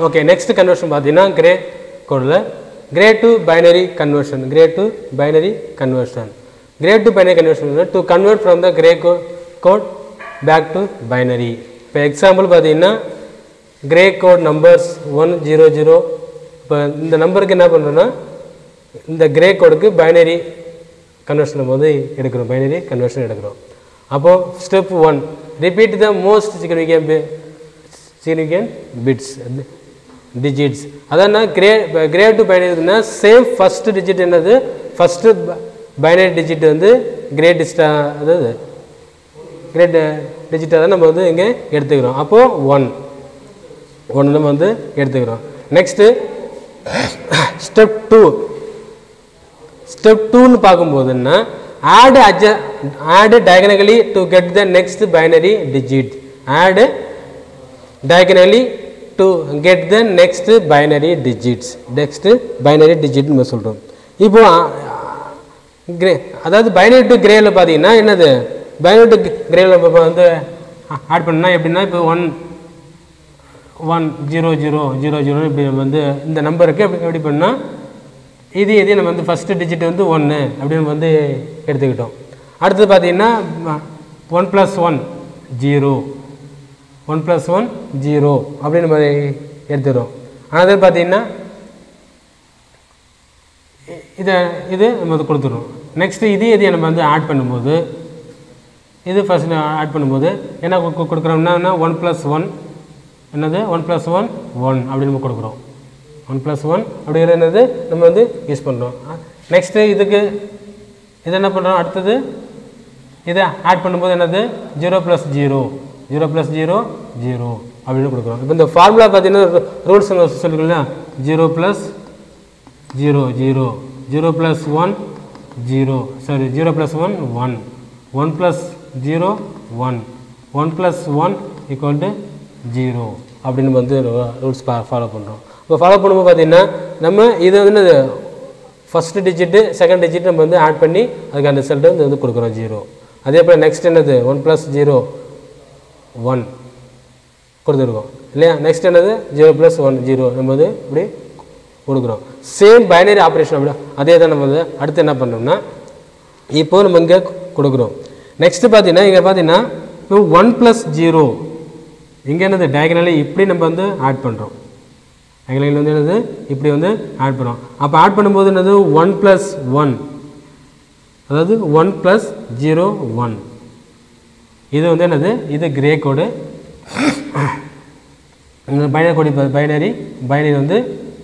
okay next conversion பார்த்தீங்கன்னா Gray கோடில் Gray to binary conversion Gray to binary conversion Gray to binary conversion to convert from the Gray கோ code back to binary இப்போ example பார்த்தீங்கன்னா Gray code numbers one zero zero இப்போ இந்த நம்பருக்கு என்ன பண்ணுறோன்னா இந்த கிரே கோடுக்கு பைனரி கன்வர்ஷன் போது எடுக்கிறோம் பைனரி கன்வர்ஷன் எடுக்கிறோம் அப்போது step one repeat the most significant significant bits digits அதான் கிரே கிரே டு பைனரினா சேம் ஃபர்ஸ்ட் டிஜிட் என்னது ஃபஸ்ட்டு பைனரி டிஜிட் வந்து கிரே டிஸ்டா அதாவது கிரேட் டிஜிட்டாக தான் நம்ம வந்து இங்கே எடுத்துக்கிறோம் அப்போது ஒன் ஒன்று நம்ம வந்து எடுத்துக்கிறோம் நெக்ஸ்ட்டு ஸ்டெப் டூ ஸ்டெப் டூன்னு பார்க்கும்போதுன்னா ஆட் அஜ add diagonally to get the next binary digit add diagonally to get the next binary digits next binary digit நம்ம சொல்கிறோம் இப்போ கிரே அதாவது பைனரி டு கிரேல பார்த்தீங்கன்னா என்னது பைனரி டு கிரேல இப்போ வந்து ஆட் பண்ணா எப்படின்னா இப்போ one one zero zero zero zero இப்படி நம்ம வந்து இந்த நம்பருக்கு எப்படி எப்படி பண்ணால் இது இது நம்ம வந்து ஃபஸ்ட்டு டிஜிட் வந்து ஒன்று அப்படின்னு நம்ம வந்து எடுத்துக்கிட்டோம் அடுத்தது பார்த்தீங்கன்னா one plus one zero one plus one zero அப்படின்னு நம்ம எடுத்துக்கிறோம் அது பார்த்தீங்கன்னா இ- இதை இது நம்ம வந்து கொடுத்துரும் நெக்ஸ்ட்டு இது இதையை நம்ம வந்து ஆட் பண்ணும்போது இது ஃபஸ்ட் ஆட் பண்ணும்போது என்ன கு- கு- கொடுக்குறோம்னா ஒன் ப்ளஸ் ஒன் என்னது ஒன் ப்ளஸ் ஒன் ஒன் அப்படின்னு நம்ம கொடுக்குறோம் ஒன் ப்ளஸ் ஒன் அப்படிங்கிற என்னது நம்ம வந்து யூஸ் பண்ணுறோம் நெக்ஸ்ட்டு இதுக்கு இது என்ன பண்ணுறோம் அடுத்தது இதை ஆட் பண்ணும்போது என்னது zero plus zero zero plus zero zero அப்படின்னு கொடுக்குறோம் இப்போ இந்த ஃபார்முலா பார்த்தீங்கன்னா ரூல்ஸ் சொல்லிக்கலாம் zero plus zero zero zero plus one zero sorry zero plus one one one plus zero one one plus one equal to zero அப்படின்னு நம்ம வந்து rules follow பண்ணுறோம் இப்போ ஃபாலோ பண்ணும்போது பார்த்தீங்கன்னா நம்ம இது வந்து என்னது ஃபஸ்ட்டு டிஜிட்டு செகண்ட் டிஜிட் நம்ம வந்து ஆட் பண்ணி அதுக்கான ரிசல்ட்டு வந்து வந்து கொடுக்குறோம் ஜீரோ அதே போல் நெக்ஸ்ட் என்னது ஒன் ப்ளஸ் ஜீரோ ஒன் கொடுத்துருக்கோம் இல்லையா நெக்ஸ்ட் என்னது ஜீரோ ப்ளஸ் ஒன் ஜீரோ நம்ம வந்து இப்படி கொடுக்குறோம் சேம் பைனரி ஆப்ரேஷன் அப்படி அதே தான் நம்ம வந்து அடுத்து என்ன பண்ணோம்னா இப்போ நம்ம இங்கே கொடுக்குறோம் நெக்ஸ்ட் பார்த்தீங்கன்னா இங்கே பார்த்தீங்கன்னா இப்போ ஒன் ப்ளஸ் ஜீரோ இங்கே என்னது டயகனலி இப்படி நம்ம வந்து ஆட் பண்ணுறோம் டயகனலி வந்து என்னது இப்படி வந்து ஆட் பண்ணுறோம் அப்போ ஆட் பண்ணும்போது என்னது ஒன் ப்ளஸ் ஒன் அதாவது ஒன் ப்ளஸ் ஜீரோ ஒன் இது வந்து என்னது இது கிரே கோடு இந்த பைனரி கோடி பைனரி பைனரி வந்து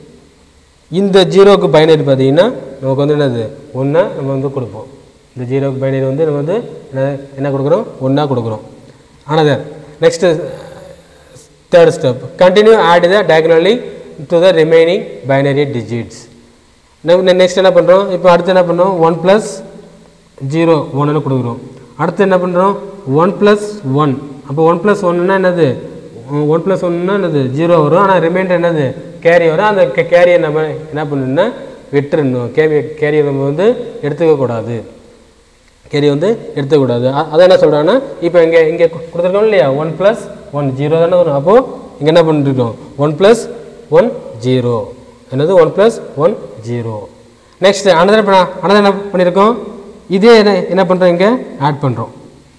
இந்த ஜீரோக்கு பைனரி பார்த்தீங்கன்னா நமக்கு வந்து என்னது ஒன்றா நம்ம வந்து கொடுப்போம் இந்த ஜீரோக்கு பைனரி வந்து நம்ம வந்து என்ன என்ன கொடுக்குறோம் ஒன்றா கொடுக்குறோம் ஆனால் next third step continue add the diagonally to the remaining binary digits நம்ம நெக்ஸ்ட் என்ன பண்ணுறோம் இப்போ அடுத்து என்ன பண்ணுறோம் ஒன் ப்ளஸ் ஜீரோ ஒன்னு கொடுக்குறோம் அடுத்து என்ன பண்ணுறோம் ஒன் ப்ளஸ் ஒன் அப்போ ஒன் ப்ளஸ் ஒன்னுனா என்னது ஒன் ப்ளஸ் ஒன்னுனா என்னது ஜீரோ வரும் ஆனால் ரிமைண்டர் என்னது கேரி வரும் அந்த கேரியை நம்ம என்ன பண்ணணும்னா விட்டுறணும் கேரி கேரியை நம்ம வந்து எடுத்துக்கக்கூடாது கேரி வந்து எடுத்துக்கூடாது அ- அதான் என்ன சொல்கிறாங்கன்னா இப்போ இங்கே இங்கே கொடுத்துருக்கோம் இல்லையா ஒன் ப்ளஸ் ஒன் ஜீரோ தானே வரும் அப்போது இங்கே என்ன பண்ணிருக்கோம் ஒன் ப்ளஸ் ஒன் ஜீரோ என்னது one plus one zero next another இப்போ அனதர் என்ன பண்ணியிருக்கோம் இதே என்ன என்ன பண்ணுறோம் இங்கே ஆட் பண்ணுறோம்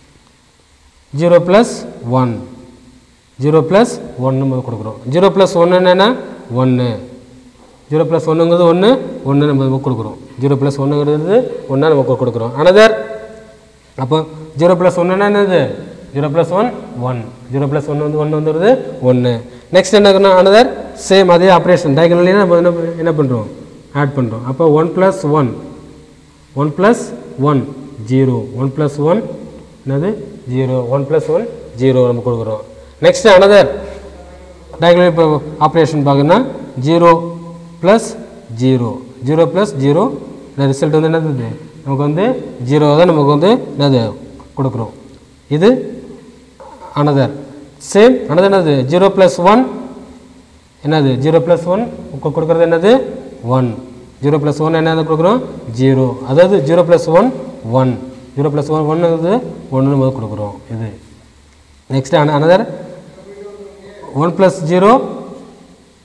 zero plus one zero plus ஒன்று நம்ம கொடுக்குறோம் ஜீரோ ப்ளஸ் ஒன்று என்னென்னா ஒன்று ஜீரோ ப்ளஸ் ஒன்றுங்கிறது ஒன்று ஒன்று நம்ம இதுக்கு கொடுக்குறோம் ஜீரோ ப்ளஸ் ஒன்றுங்கிறது ஒன்றா நம்ம கு- கொடுக்குறோம் அனதர் அப்போ ஜீரோ ப்ளஸ் ஒன்றுனா என்னது zero plus one one zero plus ஒன்று வந்து ஒன்று வந்துடுது ஒன்று நெக்ஸ்ட் என்ன அனதர் சேம் அதே ஆப்ரேஷன் டயகனலி நம்ம என்ன பண்- என்ன பண்ணுறோம் ஆட் பண்ணுறோம் அப்போ one plus one one plus one zero one plus one என்னது zero one plus one zero நம்ம கொடுக்குறோம் நெக்ஸ்ட் அனதர் டயகனல் இப்போ ஆப்ரேஷன் பார்க்கணும்னா zero plus zero zero plus zero result வந்து என்னது நமக்கு வந்து ஜீரோ தான் நமக்கு வந்து என்னது கொடுக்குறோம் இது அனதர் சேம் அனதர் என்னது ஜீரோ ப்ளஸ் ஒன் என்னது ஜீரோ ப்ளஸ் ஒன் கொடுக்குறது என்னது ஒன் ஜீரோ ப்ளஸ் ஒன் என்னது கொடுக்குறோம் ஜீரோ அதாவது zero plus one one zero plus one ஒன்று ஒன்று நம்ம கொடுக்குறோம் இது next another one plus zero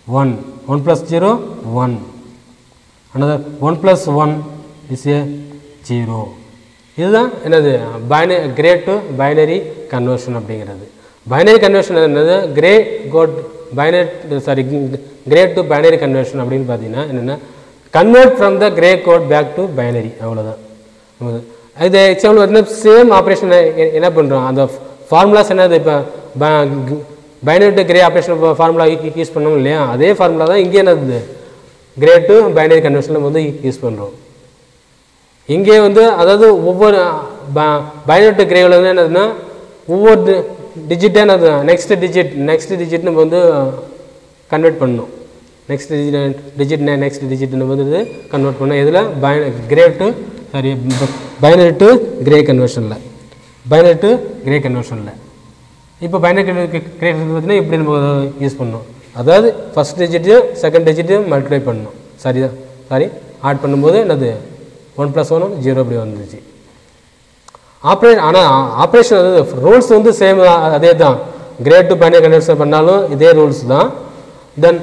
1 1 plus 0 1 another 1 plus 1 is a 0 இதுதான் என்னது பைன கிரே டு பைனரி கன்வர்ஷன் அப்படிங்கிறது பைனரி கன்வர்ஷன் என்னது Gray code binary sorry Gray to binary conversion அப்படின்னு பார்த்தீங்கன்னா என்னென்னா convert from the Gray code back to binary அவ்வளோதான் இது எக்ஸாம்பிள் வந்து சேம் ஆப்ரேஷன் என்ன பண்ணுறோம் அந்த ஃபார்முலாஸ் என்னது இப்போ binary to Gray operation formula use பண்ணோம் இல்லையா அதே ஃபார்முலா தான் இங்கே என்னது கிரே டு பைனரி கன்வர்ஷன் நம்ம வந்து யூஸ் பண்ணுறோம் இங்கே வந்து அதாவது ஒவ்வொரு பைனரி டு கிரேவில் வந்து என்னதுன்னா ஒவ்வொரு டிஜிட்டாக என்னது நெக்ஸ்ட் டிஜிட் நெக்ஸ்ட் டிஜிட் நம்ம வந்து கன்வெர்ட் பண்ணணும் next digit digit next digit நம்ம வந்து கன்வெர்ட் பண்ணோம் இதில் பை Gray to sorry binary to Gray கன்வர்ஷனில் பைனரி டு கிரே கன்வர்ஷனில் இப்போ பைனரி கிரே பார்த்தீங்கன்னா இப்படி நம்ம யூஸ் பண்ணோம் அதாவது ஃபஸ்ட் டிஜிட்டையும் செகண்ட் டிஜிட்டையும் மல்டிப்ளை பண்ணணும் சரி தான் சாரி ஆட் பண்ணும்போது என்னது ஒன் ப்ளஸ் ஒன் ஜீரோ இப்படி வந்துச்சு ஆப்ரே ஆனால் ஆப்ரேஷன் வந்து ரூல்ஸ் வந்து சேம் அதே தான் கிரேட் டு பைனரி கன்வர்ஷன் பண்ணாலும் இதே ரூல்ஸ் தான் தென்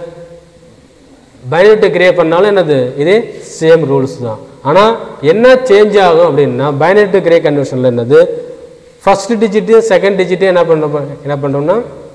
பைனரி டு கிரே பண்ணாலும் என்னது இதே சேம் ரூல்ஸ் தான் ஆனால் என்ன சேஞ்ச் ஆகும் அப்படின்னா பைனரி டு கிரே கன்வர்ஷனில் என்னது ஃபஸ்ட் டிஜிட்டையும் செகண்ட் டிஜிட்டையும் என்ன பண்ணுறோம் என்ன பண்ணுறோம்னா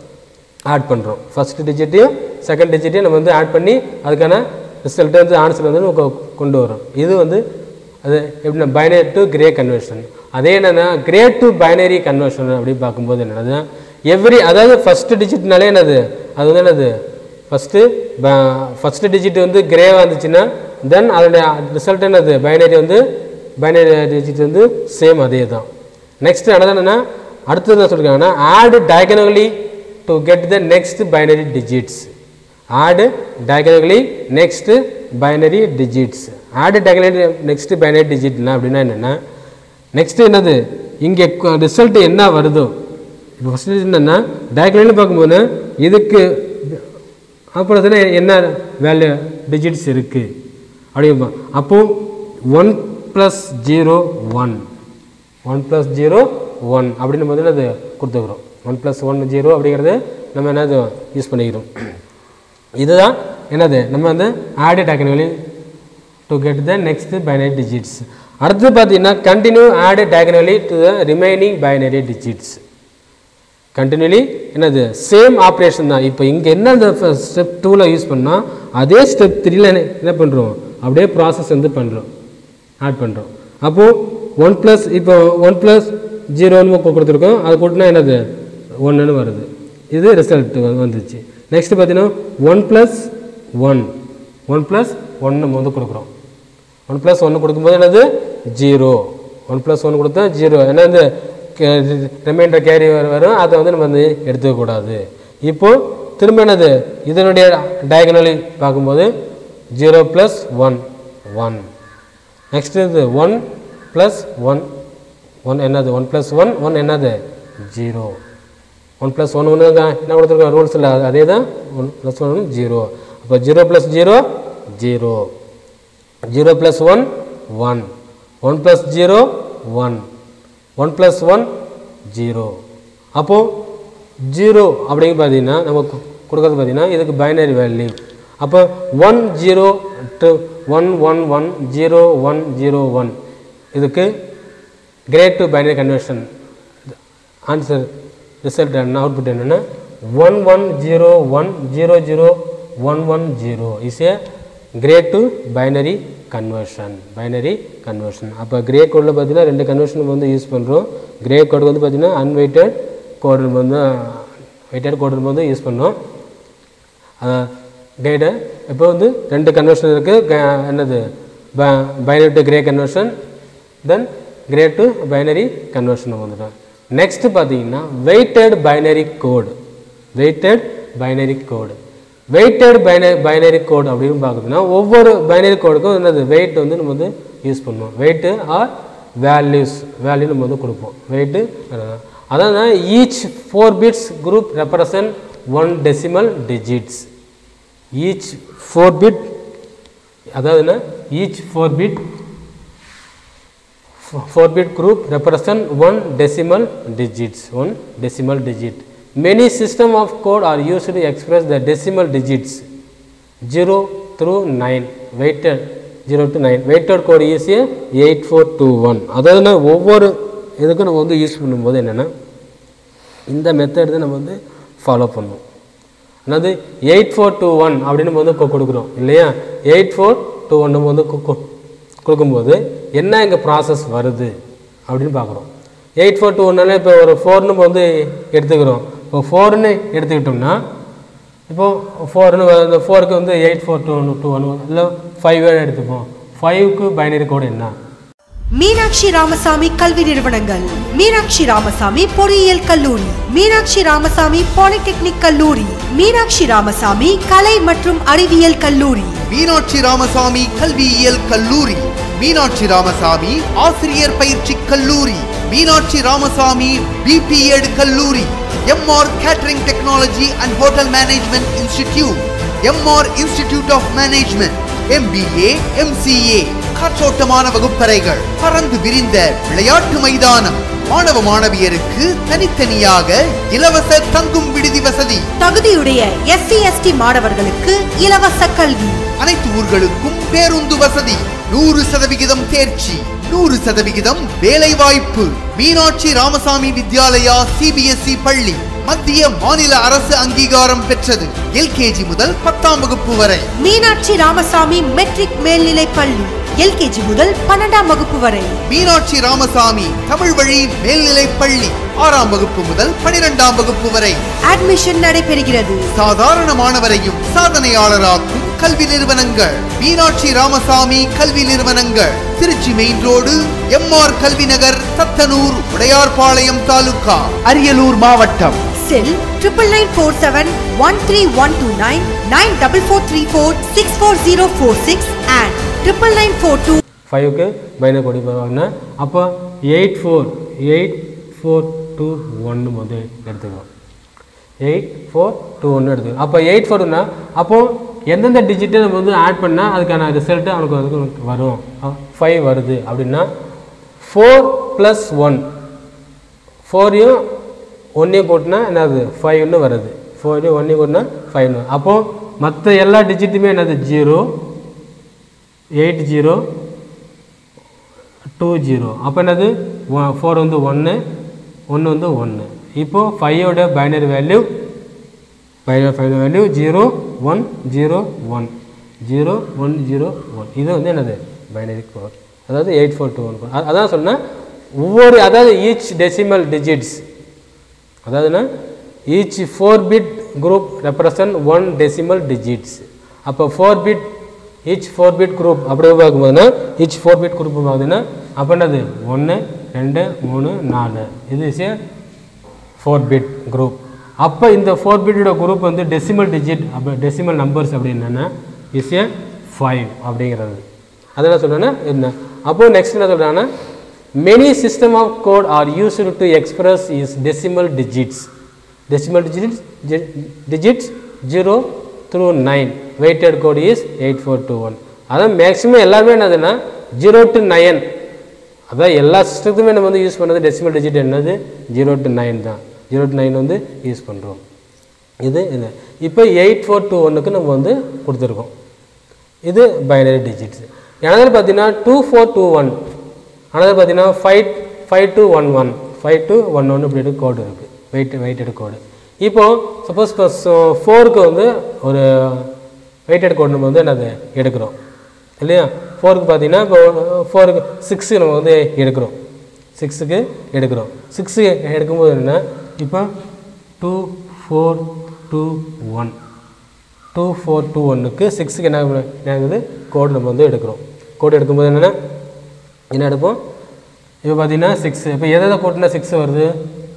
ஆட் பண்ணுறோம் ஃபஸ்ட் டிஜிட்டையும் செகண்ட் டிஜிட்டையும் நம்ம வந்து ஆட் பண்ணி அதுக்கான ரிசல்ட் வந்து ஆன்சர் வந்து நம்ம கொ- கொண்டு வரோம் இது வந்து அது எப்படின்னா பைனரி டு கிரே கன்வர்ஷன் அதே என்னன்னா கிரே டு பைனரி கன்வர்ஷன் அப்படின்னு பார்க்கும்போது என்னது எவ்ரி அதாவது ஃபஸ்ட் டிஜிட்னாலே என்னது அது வந்து என்னது ஃபஸ்ட்டு ஃபஸ்ட்டு டிஜிட் வந்து கிரேவாக இருந்துச்சுன்னா தென் அதோடைய ரிசல்ட் என்னது பைனரி வந்து பைனரி டிஜிட் வந்து சேம் அதே தான் நெக்ஸ்ட் என்னன்னா அடுத்தது என்ன சொல்லிருக்காங்கன்னா add diagonally to get the next binary digits add diagonally next binary digits add diagonally next binary டிஜிட்னா அப்படின்னா என்னென்னா நெக்ஸ்ட் என்னது இங்கே ரிசல்ட் என்ன வருதோ இப்போ ஃபஸ்ட்டு என்னென்னா diagonally பார்க்கும்போது இதுக்கு அப்புறம் என்ன வேல்யூ டிஜிட்ஸ் இருக்குது அப்படிம்பா அப்போது one plus zero one one plus zero one அப்படின்னு வந்து அது கொடுத்துக்கிறோம் ஒன் ப்ளஸ் ஒன் ஜீரோ அப்படிங்கிறது நம்ம என்னது யூஸ் பண்ணிக்கிறோம் இதுதான் என்னது நம்ம வந்து add diagonally to get the next binary digits அடுத்து பார்த்தீங்கன்னா continue add diagonally to the remaining binary digits continuously என்னது சேம் ஆப்ரேஷன் தான் இப்போ இங்கே என்ன அந்த ஸ்டெப் டூவில் யூஸ் பண்ணால் அதே ஸ்டெப் த்ரீல என்ன பண்ணுறோம் அப்படியே ப்ராசஸ் வந்து பண்ணுறோம் ஆட் பண்ணுறோம் அப்போது ஒன் ப்ளஸ் இப்போ ஒன் ப்ளஸ் ஜீரோன்னு கொடுத்துருக்கோம் அது கூட்டினா என்னது ஒன்றுன்னு வருது இது ரிசல்ட் வந்துச்சு நெக்ஸ்ட் பார்த்தீங்கன்னா one plus one one plus one நம்ம வந்து கொடுக்குறோம் ஒன் ப்ளஸ் ஒன்று கொடுக்கும்போது என்னது ஜீரோ ஒன் ப்ளஸ் ஒன் கொடுத்தா ஜீரோ ஏன்னா இந்த ரிமைண்டர் கேரி வரும் அதை வந்து நம்ம வந்து எடுத்துக்கக்கூடாது இப்போ திரும்ப என்னது இதனுடைய டயகனலி பார்க்கும்போது zero plus one one next இது ஒன் ப்ளஸ் ஒன் ஒன் என்னது ஒன் ப்ளஸ் ஒன் ஒன் என்னது ஜீரோ ஒன் ப்ளஸ் ஒன் ஒன்று என்ன கொடுத்துருக்கோம் ரூல்ஸ் இல்லை அதே தான் ஒன் ப்ளஸ் ஒன் ஜீரோ அப்போ zero plus zero zero zero plus one one one plus zero one one plus one zero அப்போது ஜீரோ அப்படிங்க பார்த்தீங்கன்னா நம்ம கு- கொடுக்கறது பார்த்தீங்கன்னா இதுக்கு பைனரி வேல்யூ அப்போ one zero two one one one zero one zero one இதுக்கு Gray to binary conversion answer result என்ன அவுட்புட் என்னென்னா one one zero one zero zero one one zero is a Gray to binary conversion binary conversion அப்போ Gray கோடில் பார்த்தீங்கன்னா ரெண்டு conversion வந்து use பண்ணுறோம் grey கோடு வந்து பார்த்தீங்கன்னா அன்வெயிட்டட் கோடு வந்து வெயிட்டட் கோடு வந்து யூஸ் பண்ணோம் கைடு இப்போ வந்து ரெண்டு கன்வர்ஷன் இருக்குது என்னது binary to Gray conversion then Gray to binary conversion வந்துடும் நெக்ஸ்ட் பார்த்தீங்கன்னா weighted binary code weighted binary code weighted binary binary code அப்படின்னு பார்க்குறதுனா ஒவ்வொரு பைனரி கோடுக்கும் என்னது வெயிட் வந்து நம்ம வந்து யூஸ் பண்ணுவோம் வெயிட்டு ஆர் வேல்யூஸ் வேல்யூ நம்ம வந்து கொடுப்போம் வெயிட்டு அதாவது each four bits group represent one decimal digits each four bit அதாவது என்ன each four bit four bit group represent one decimal digits one decimal digit many system of code are used to express the decimal digits zero through nine weighted zero to nine weighted code is eight four two one அதாவது ஒவ்வொரு இதுக்கும் நம்ம வந்து use பண்ணும்போது என்னென்னா இந்த method தான் நம்ம வந்து ஃபாலோ பண்ணணும் அதாவது எயிட் ஃபோர் டூ ஒன் அப்படின்னு நம்ம வந்து கொ- கொடுக்குறோம் இல்லையா எயிட் ஃபோர் டூ ஒன் நம்ம வந்து கொ- கொ- கொடுக்கும்போது என்ன இங்கே ப்ராசஸ் வருது அப்படின்னு பார்க்குறோம் எயிட் ஃபோர் டூ ஒன்னால இப்போ ஒரு ஃபோர்னு நம்ம வந்து எடுத்துக்கிறோம் இப்போ ஃபோர்னு எடுத்துக்கிட்டோம்னா இப்போது ஃபோர்னு இந்த ஃபோருக்கு வந்து eight four two two one இல்லை ஃபைவ் எடுத்துப்போம் ஃபைவ்க்கு பைனரி கோடு என்ன மீனாட்சி ராமசாமி கல்வி நிறுவனங்கள் மீனாட்சி ராமசாமி பொறியியல் கல்லூரி மீனாட்சி ராமசாமி பாலிடெக்னிக் கல்லூரி மீனாட்சி ராமசாமி கலை மற்றும் அறிவியல் கல்லூரி மீனாட்சி ராமசாமி கல்வியியல் கல்லூரி மீனாட்சி ராமசாமி ஆசிரியர் பயிற்சி கல்லூரி மீனாட்சி ராமசாமி பிபிஎட் கல்லூரி MR catering technology and hotel management institute MR institute of management MBA MCA காற்றோட்டமான வகுப்பறைகள் பறந்து விரிந்த விளையாட்டு மைதானம் மாணவ மாணவியருக்கு தனித்தனியாக இலவச தங்கும் விடுதி வசதி தகுதியுடைய எஸ்சி எஸ்டி மாணவர்களுக்கு இலவச கல்வி அனைத்து ஊர்களுக்கும் பேருந்து வசதி நூறு சதவிகிதம் தேர்ச்சி நூறு சதவிகிதம் வேலை வாய்ப்பு மீனாட்சி ராமசாமி வித்யாலயா சிபிஎஸ்இ பள்ளி மத்திய மாநில அரசு அங்கீகாரம் பெற்றது எல்கேஜி முதல் பத்தாம் வகுப்பு வரை மீனாட்சி ராமசாமி மெட்ரிக் மேல்நிலைப் பள்ளி எல்கேஜி முதல் பன்னெண்டாம் வகுப்பு வரை மீனாட்சி ராமசாமி தமிழ் வழி மேல்நிலைப் பள்ளி ஆறாம் வகுப்பு முதல் பனிரெண்டாம் வகுப்பு வரை அட்மிஷன் நடைபெறுகிறது சாதாரண மாணவரையும் சாதனையாளராக்கும் கல்வி நிறுவனங்கள் மீனாட்சி ராமசாமி கல்வி நிறுவனங்கள் திருச்சி மெயின் ரோடு எம்ஆர் கல்வி நகர் தத்தனூர் உடையார்பாளையம் தாலுகா அரியலூர் மாவட்டம் cell triple nine four seven one three one two nine nine double four three four six four zero four six and triple nine four two ஃபைவ்க்கு பைனரி கோடி போவாங்கன்னா அப்போ eight four eight four two ஒன்று வந்து எடுத்துக்கிறோம் eight four two ஒன்று எடுத்துக்கிறோம் அப்போ எயிட் ஃபோர்னா அப்போது எந்தெந்த டிஜிட்டை நம்ம வந்து ஆட் பண்ணால் அதுக்கான ரிசல்ட்டு அவனுக்கு வந்து உனக்கு வரும் ஃபைவ் வருது அப்படின்னா ஃபோர் ப்ளஸ் ஒன் ஃபோரையும் ஒன்றையும் கூட்டினா என்னது ஃபைவ்னு வருது ஃபோரையும் ஒன்றையும் கூட்டினா ஃபைவ்னு அப்போது மற்ற எல்லா டிஜிட்டுமே என்னது zero eight zero two zero அப்போ என்னது ஃபோர் வந்து ஒன்று ஒன்று வந்து ஒன்று இப்போது ஃபைவோட binary value binary five value zero one zero one zero one zero one இது வந்து என்னது பைனரி கோட் அதாவது எயிட் ஃபோர் டூ ஒன் அதான் சொன்னேன் ஒவ்வொரு அதாவது ஈச் டெசிமல் டிஜிட்ஸ் அதாவதுன்னா each four bit group represent one decimal digits அப்போ four bit each four bit group அப்படி பார்க்கும்போதுன்னா ஈச் ஃபோர் பிட் குரூப் பார்க்குதுன்னா அப்போ என்னது ஒன்று ரெண்டு மூணு நாலு இது is a four bit group அப்போ இந்த ஃபோர் பிட்டோட குரூப் வந்து டெசிமல் டிஜிட் அப்போ டெசிமல் நம்பர்ஸ் அப்படின்னா இஸ் ஏ ஃபைவ் அப்படிங்கிறது அதெல்லாம் சொல்கிறேன்னா என்ன அப்போ நெக்ஸ்ட் என்ன சொல்கிறாங்கன்னா many system of code are used to express is decimal digits decimal digits digits zero through nine weighted code is eight four two one அதான் மேக்ஸிமம் எல்லாருமே என்னதுன்னா ஜீரோ டு நைன் அதான் எல்லா சிஸ்டத்துமே நம்ம வந்து யூஸ் பண்ணுறது டெசிமல் டிஜிட் என்னது zero to nine தான் ஜீரோ டு நைன் வந்து யூஸ் பண்ணுறோம் இது இது இப்போ எயிட் ஃபோர் டூ ஒன்றுக்கு நம்ம வந்து கொடுத்துருக்கோம் இது பைனரி டிஜிட்ஸ் எனது பார்த்தீங்கன்னா டூ ஃபோர் டூ ஒன் அனது பார்த்தீங்கன்னா five five two one one five two one one இப்படி கோடு இருக்குது வெயிட் வெயிட்டட் கோடு இப்போது சப்போஸ் இப்போ ஃபோருக்கு வந்து ஒரு வெயிட்டட் கோடு நம்ம வந்து என்னது எடுக்கிறோம் இல்லையா ஃபோருக்கு பார்த்தீங்கன்னா இப்போ ஃபோருக்கு சிக்ஸுக்கு நம்ம வந்து எடுக்கிறோம் சிக்ஸுக்கு எடுக்கிறோம் சிக்ஸு எடுக்கும்போது என்ன இப்போ two four two one two four two ஒன்றுக்கு சிக்ஸுக்கு என்ன பண்ண- என்ன ஆகுது கோடு நம்ம வந்து எடுக்கிறோம் கோடு எடுக்கும்போது என்னென்னா என்ன எடுப்போம் இப்போ பார்த்தீங்கன்னா சிக்ஸ் இப்போ எதை எதை கூட்டினா சிக்ஸ் வருது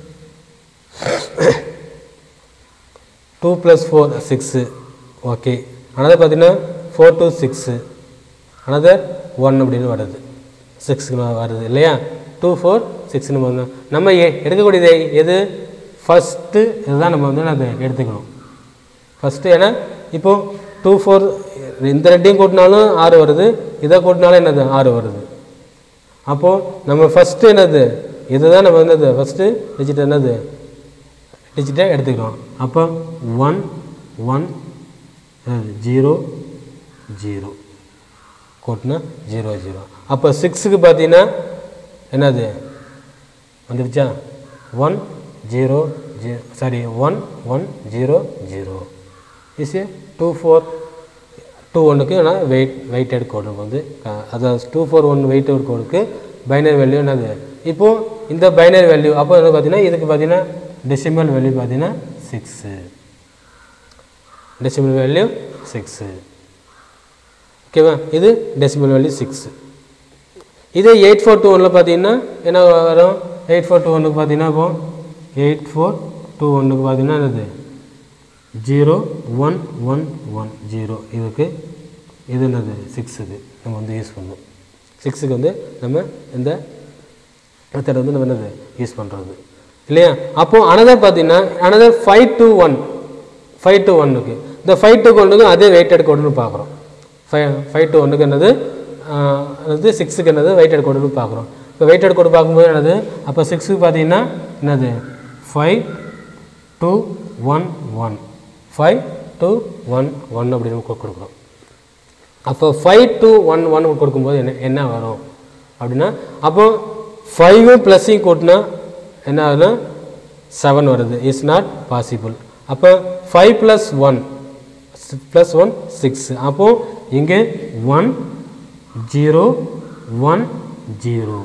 two plus four six okay another பார்த்தீங்கன்னா four two six another one அப்படின்னு வருது சிக்ஸுக்கு வருது இல்லையா டூ ஃபோர் சிக்ஸ்னு வந்தோம் நம்ம எ- எடுக்கக்கூடியது எது ஃபஸ்ட்டு இதுதான் நம்ம வந்து அதை எடுத்துக்கணும் ஃபஸ்ட்டு ஏன்னா இப்போது டூ ஃபோர் இந்த ரெண்டையும் கூட்டினாலும் ஆறு வருது இதை கூட்டினாலும் என்னது ஆறு வருது அப்போது நம்ம ஃபஸ்ட்டு என்னது இதுதான் நம்ம என்னது ஃபஸ்ட்டு டிஜிட் என்னது டிஜிட்டை எடுத்துக்கிறோம் அப்போ ஒன் ஒன் ஜீரோ ஜீரோ கோட்னா ஜீரோ ஜீரோ அப்போ சிக்ஸுக்கு பார்த்தீங்கன்னா என்னது வந்துருச்சா ஒன் ஜீரோ ஜீ sorry one one zero zero is a two four two ஒன்றுக்கு ஆனால் வெயிட் வெயிட்டட் கோடு வந்து அஹ், அதாவது டூ ஃபோர் ஒன் வெயிட்டட் கோடுக்கு பைனரி வேல்யூ என்னது இப்போது இந்த பைனரி வேல்யூ அப்போ என்ன பார்த்தீங்கன்னா இதுக்கு பார்த்தீங்கன்னா டெசிமல் வேல்யூ பார்த்தீங்கன்னா சிக்ஸு டெசிமல் வேல்யூ சிக்ஸு ஓகேவா இது டெசிமல் வேல்யூ சிக்ஸு இதே எயிட் ஃபோர் டூ ஒனில் பார்த்தீங்கன்னா என்ன வரும் எயிட் ஃபோர் டூ ஒன்றுக்கு பார்த்தீங்கன்னா இப்போ எயிட் ஃபோர் டூ ஒன்றுக்கு பார்த்தீங்கன்னா என்னது zero one one one zero இதுக்கு இது என்னது சிக்ஸுக்கு நம்ம வந்து யூஸ் பண்ணணும் சிக்ஸுக்கு வந்து நம்ம இந்த மெத்தட் வந்து நம்ம என்னது யூஸ் பண்ணுறது இல்லையா அப்போது அனதர் பார்த்தீங்கன்னா another five two one five two ஒன்றுக்கு இந்த ஃபைவ் டூ ஒன்றுக்கு அதே வெயிட்டட் கோடுன்னு பார்க்குறோம் ஃபைவ் ஃபைவ் டூ ஒன்றுக்கு என்னது ஆஹ், அது சிக்ஸுக்கு என்னது வெயிட்டட் கோடுன்னு பார்க்குறோம் இப்போ வெயிட்டட் கோடு பார்க்கும்போது என்னது அப்போ சிக்ஸுக்கு பார்த்தீங்கன்னா என்னது five two one one five two one one அப்படின்னு கொ- கொடுக்குறோம் அப்போ ஃபைவ் டூ ஒன் ஒன் கொடுக்கும்போது என்ன என்ன வரும் அப்படின்னா அப்போ ஃபைவும் ப்ளஸ்ஸையும் கூட்டினா என்ன ஆகுதுன்னா செவன் வருது இஸ் நாட் பாசிபிள் அப்போ five plus one plus one six அப்போது இங்கே one zero one zero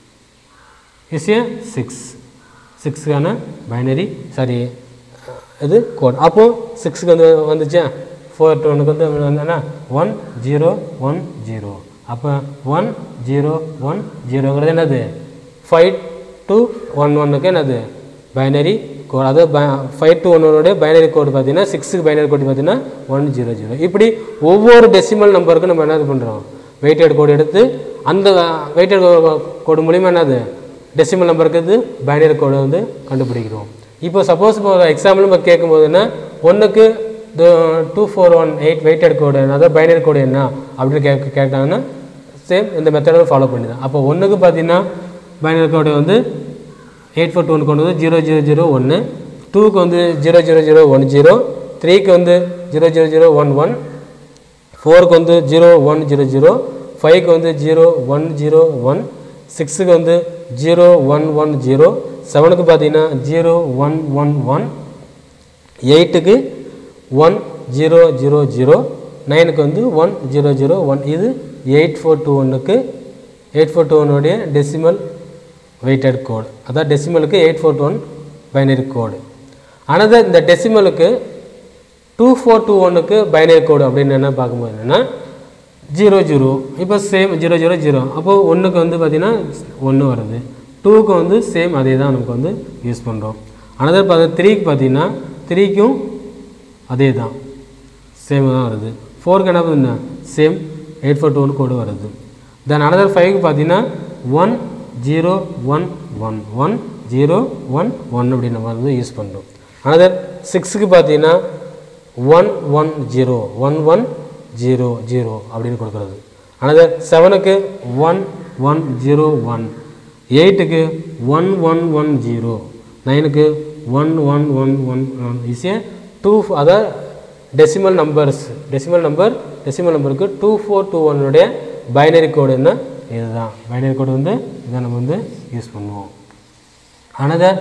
is a six சிக்ஸுக்கான பைனரி சாரி இது கோட் அப்போது சிக்ஸுக்கு வந்து வந்துச்சா ஃபோர் டூ ஒனுக்கு வந்து வந்தேன்னா ஒன் ஜீரோ ஒன் ஜீரோ அப்போ ஒன் ஜீரோ ஒன் ஜீரோங்கிறது என்னது ஃபைவ் டூ ஒன் ஒன்னுக்கு என்னது பைனரி கோட் அதாவது ஃபைவ் டூ ஒன்னுடைய பைனரி கோடு பார்த்தீங்கன்னா சிக்ஸுக்கு பைனரி கோடு பார்த்தீங்கன்னா ஒன் ஜீரோ ஜீரோ இப்படி ஒவ்வொரு டெசிமல் நம்பருக்கும் நம்ம என்ன பண்ணுறோம் வெயிட்டட் கோடு எடுத்து அந்த வெயிட்டட் கோடு மூலிமா என்னது டெசிமல் நம்பருக்கு இது பைனரி கோடை வந்து கண்டுபிடிக்கிறோம் இப்போ சப்போஸ் இப்போ ஒரு எக்ஸாம்பிள் நம்ம கேட்கும்போது என்ன ஒன்றுக்கு two four one eight weighted code அதாவது பைனரி கோடு என்ன அப்படின்னு கேட்க கேட்டாங்கன்னா சேம் இந்த மெத்தடை ஃபாலோ பண்ணி தான் அப்போ ஒன்றுக்கு பார்த்தீங்கன்னா பைனரி கோடு வந்து எயிட் ஃபோர் டூ ஒன் கொண்டு வந்து ஜீரோ ஜீரோ ஜீரோ ஒன்று டூக்கு வந்து zero zero zero one zero த்ரீக்கு வந்து zero zero zero one one ஃபோருக்கு வந்து ஜீரோ ஒன் ஜீரோ ஜீரோ ஃபைவ்க்கு வந்து ஜீரோ ஒன் ஜீரோ ஒன் சிக்ஸுக்கு வந்து ஜீரோ ஒன் ஒன் ஜீரோ செவனுக்கு பார்த்தீங்கன்னா ஜீரோ ஒன் ஒன் ஒன் எயிட்டுக்கு ஒன் ஜீரோ ஜீரோ ஜீரோ நைனுக்கு வந்து ஒன் ஜீரோ ஜீரோ ஒன் இது எயிட் ஃபோர் டூ ஒன்றுக்கு எயிட் ஃபோர் டூ ஒன்னுடைய டெசிமல் வெயிட்டட் கோடு அதான் டெசிமலுக்கு eight four two one binary code ஆனால் இந்த டெசிமலுக்கு டூ ஃபோர் டூ ஒன்றுக்கு பைனரி கோடு அப்படின்னு என்ன பார்க்கும்போது என்னென்னா ஜீரோ ஜீரோ இப்போ சேம் ஜீரோ ஜீரோ ஜீரோ அப்போது ஒன்றுக்கு வந்து பார்த்திங்கன்னா ஒன்று வருது டூக்கு வந்து சேம் அதே தான் நமக்கு வந்து யூஸ் பண்ணுறோம் அனதர் பார்த்து த்ரீக்கு பார்த்தீங்கன்னா த்ரீக்கும் அதே தான் சேம் தான் வருது ஃபோருக்கு என்ன பண்ணுது same eight four two one code வருது தென் அனதர் ஃபைவ்க்கு பார்த்தீங்கன்னா one zero one one one zero one one அப்படின்னு நம்ம வந்து யூஸ் பண்ணுறோம் அனதர் சிக்ஸுக்கு பார்த்தீங்கன்னா one one zero one one zero zero அப்படின்னு கொடுக்குறது அனதர் செவனுக்கு ஒன் ஒன் ஜீரோ ஒன் எயிட்டுக்கு ஒன் ஒன் ஒன் ஜீரோ நைனுக்கு one one one one one is a two அதாவது decimal numbers decimal number decimal நம்பருக்கு டூ ஃபோர் டூ ஒன்னுடைய binary code என்ன இதுதான் பைனரி கோடு வந்து இதை நம்ம வந்து யூஸ் பண்ணுவோம் அனதர்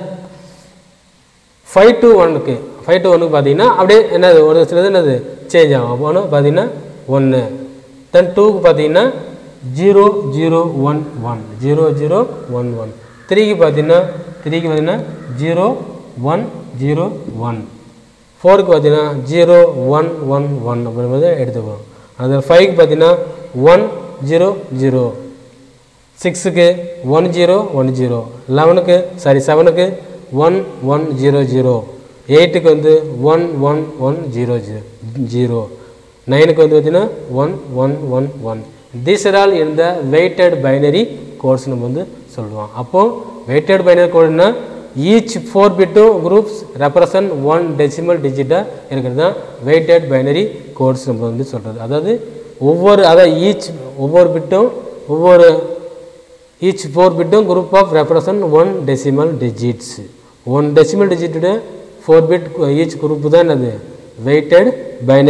ஃபைவ் டூ ஒன்னுக்கு ஃபைவ் டூ ஒன்றுக்கு பார்த்தீங்கன்னா அப்படியே என்னது ஒரு சிலது என்னது சேஞ்ச் ஆகும் அப்போ ஒன்று பார்த்தீங்கன்னா ஒன்று தென் டூக்கு பார்த்தீங்கன்னா zero zero one one zero zero one one த்ரீக்கு பார்த்தீங்கன்னா த்ரீக்கு பார்த்தீங்கன்னா ஜீரோ ஒன் ஜீரோ ஒன் ஃபோருக்கு பார்த்தீங்கன்னா ஜீரோ ஒன் ஒன் ஒன் அப்படிங்கிறது எடுத்துக்கிறோம் அது ஃபைவ்க்கு பார்த்தீங்கன்னா ஒன் ஜீரோ ஜீரோ சிக்ஸுக்கு ஒன் ஜீரோ ஒன் ஜீரோ லெவனுக்கு சாரி செவனுக்கு ஒன் ஒன் ஜீரோ ஜீரோ எயிட்டுக்கு வந்து one one one zero zero zero நைனுக்கு வந்து பார்த்தீங்கன்னா one one one one these are all இந்த வெயிட்டட் பைனரி கோட்ஸ் நம்ம வந்து சொல்லுவோம் அப்போது வெயிட்டட் பைனரி கோடுனா ஈச் ஃபோர் பிட்டும் குரூப்ஸ் ரெப்ரசன்ட் ஒன் டெசிமல் டிஜிட்டாக இருக்கிறது தான் வெயிட்டட் பைனரி கோட்ஸ் நம்ம வந்து சொல்கிறது அதாவது ஒவ்வொரு அதாவது ஈச் ஒவ்வொரு பிட்டும் ஒவ்வொரு ஈச் ஃபோர் பிட்டும் group of represent one decimal digits one decimal டிஜிட்டோட ஃபோர் பிட் ஈச் குரூப் தான் என்னது weighted binary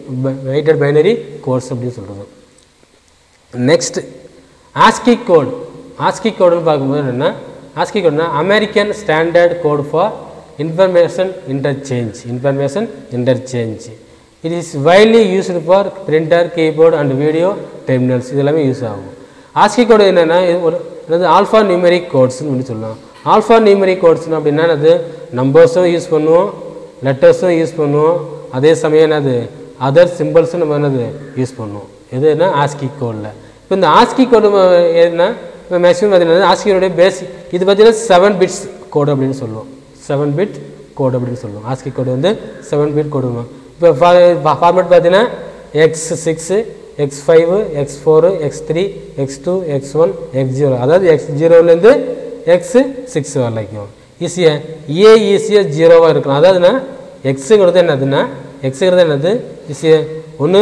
weighted binary codes அப்படின்னு சொல்கிறது நெக்ஸ்ட் ஆஸ்கி கோட் ஆஸ்கி கோடுன்னு பார்க்கும்போது என்னென்னா ஆஸ்கி கோட்னா American standard code for information interchange information interchange it is widely used for printer keyboard and video terminals இது எல்லாமே யூஸ் ஆகும் ஆஸ்கி கோடு என்னென்னா இது ஒரு என்னது ஆல்ஃபா நியூமெரிக் கோட்ஸ்னு சொல்லி சொல்லலாம் ஆல்ஃபா நியூமெரிக் கோட்ஸ்னு அப்படின்னா அது நம்பர்ஸும் யூஸ் பண்ணுவோம் லெட்டர்ஸும் யூஸ் பண்ணுவோம் அதே சமயம் என்னது அதர் சிம்பிள்ஸும் நம்ம என்னது யூஸ் பண்ணுவோம் எதுனா ஆஸ்கி கோடில் இப்போ இந்த ஆஸ்கி கோடு என்ன இப்போ மேக்ஸிமம் பார்த்தீங்கன்னா ஆஸ்கியோடைய பேசிக் இது பார்த்தீங்கன்னா செவன் பிட்ஸ் கோடு அப்படின்னு சொல்லுவோம் செவன் பிட் கோடு அப்படின்னு சொல்லுவோம் ஆஸ்கி கோடு வந்து செவன் பிட் கோடு இப்போ ஃபார்மேட் பார்த்தீங்கன்னா X six X five X four X three X two X one X zero அதாவது எக்ஸ் ஜீரோலேருந்து எக்ஸ் சிக்ஸ் வரைக்கும் ஈஸியாக ஏ ஈஸியாக ஜீரோவாக இருக்கலாம் அதாவதுன்னா எக்ஸுங்கிறது என்னதுன்னா எக்ஸுங்கிறது என்னது ஈஸியாக ஒன்று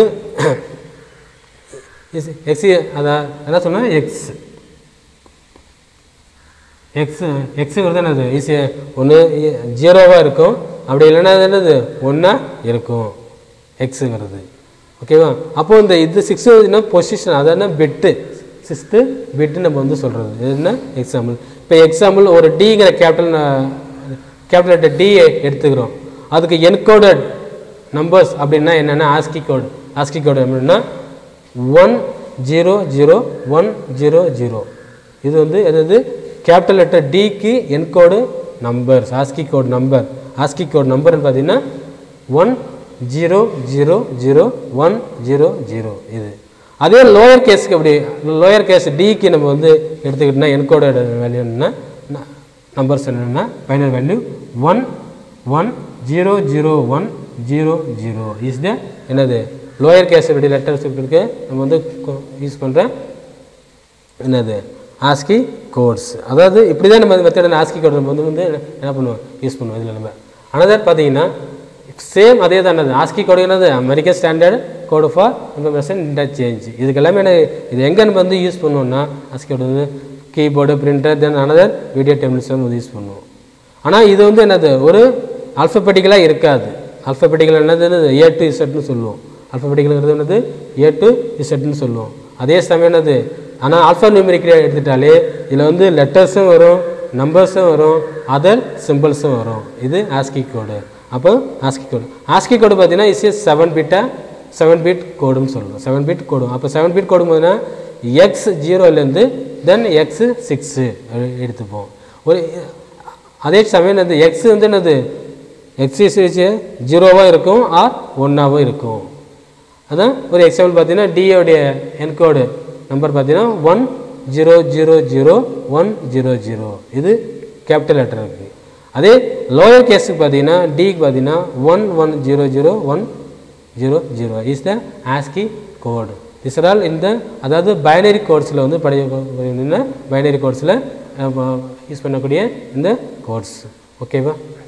எக்ஸ் அதான் என்ன சொன்னால் எக்ஸ் எக்ஸ் எக்ஸுங்கிறது என்னது ஈஸியாக ஒன்று ஜீரோவாக இருக்கும் அப்படி இல்லைன்னா அது என்னது ஒன்றா இருக்கும் எக்ஸுங்கிறது ஓகேவா அப்போ இந்த இது சிக்ஸ்த்து பொசிஷன் அதான பிட்டு சிக்ஸ்த்து பிட்டு நம்ம வந்து சொல்கிறது இது என்ன எக்ஸாம்பிள் இப்போ எக்ஸாம்பிள் ஒரு டிங்கிற கேபிட்டல் கேபிட்டல் லெட்டர் டி எடுத்துக்கிறோம் அதுக்கு என்கோடட் நம்பர்ஸ் அப்படின்னா என்னென்னா ஆஸ்கி கோட் ஆஸ்கி கோட் அப்படின்னா one zero zero one zero zero இது வந்து எது கேபிட்டல் லெட்டர் டிக்கு encode numbers ASCII code number ASCII code நம்பர்னு பார்த்தீங்கன்னா one zero zero zero one zero zero இது அதே லோயர் கேஸுக்கு அப்படி லோயர் கேஸ் டிக்கு நம்ம வந்து எடுத்துக்கிட்டோம்னா என்கோட வேல்யூ என்னன்னா நம்பர்ஸ் என்னென்னா final value one one zero zero one zero zero is the என்னது லோயர் கேஸ் இப்படி லெட்டர்ஸ் இருக்கு நம்ம வந்து யூஸ் பண்ணுற என்னது ஆஸ்கி கோட்ஸ் அதாவது இப்படி தான் நம்ம மெத்தட் ஆஸ்கி கோட் நம்ம வந்து வந்து என்ன பண்ணுவோம் யூஸ் பண்ணுவோம் இதில் நம்ம அனதர் பார்த்தீங்கன்னா சேம் அதே தான் என்னது ஆஸ்கி கோடு என்னது American standard code for information interchange இதுக்கு எல்லாமே என்ன இது எங்கே நம்ம வந்து யூஸ் பண்ணுவோம்னா ஆஸ்கி கோடு வந்து keyboard printer then another video terminals வந்து யூஸ் பண்ணுவோம் ஆனால் இது வந்து என்னது ஒரு அல்ஃபபெட்டிக்கலாக இருக்காது அல்ஃபபெட்டிக்கல் என்னது ஏ டு இசட்னு சொல்லுவோம் அல்ஃபபெட்டிக்கல்ங்கிறது என்னது ஏ டு இசட்னு சொல்லுவோம் அதே சமயம் என்னது ஆனால் ஆல்ஃபா நியூமெரிக்கல் எடுத்துட்டாலே இதில் வந்து லெட்டர்ஸும் வரும் நம்பர்ஸும் வரும் அதர் சிம்பிள்ஸும் வரும் இது ஆஸ்கி கோடு அப்போ ஆஸ்கி கோடு ஆஸ்கி கோடு பார்த்தீங்கன்னா இஸ் ஏ செவன் பிட்டா செவன் பிட் கோடுன்னு சொல்லுவோம் செவன் பிட் கோடு அப்போ செவன் பிட் கோடு போதுன்னா எக்ஸ் ஜீரோலேருந்து தென் எக்ஸ் சிக்ஸு எடுத்துப்போம் ஒரு அதே சமயம் அந்த எக்ஸ் வந்து என்னது எக்ஸிஸ் ஜீரோவாக இருக்கும் ஆர் ஒன்றாவும் இருக்கும் அதான் ஒரு எக்ஸாம்பிள் பார்த்தீங்கன்னா டியோடைய என்கோடு நம்பர் பார்த்தீங்கன்னா one zero zero zero one zero zero இது கேபிட்டல் லெட்டர் இருக்குது அதே லோயர் கேஸுக்கு பார்த்தீங்கன்னா டிக்கு பார்த்தீங்கன்னா one one zero zero one zero zero is the ASCII code this are all இந்த அதாவது பைனரி கோட்ஸில் வந்து படி பைனரி கோட்ஸில் யூஸ் பண்ணக்கூடிய இந்த கோட்ஸ் ஓகேவா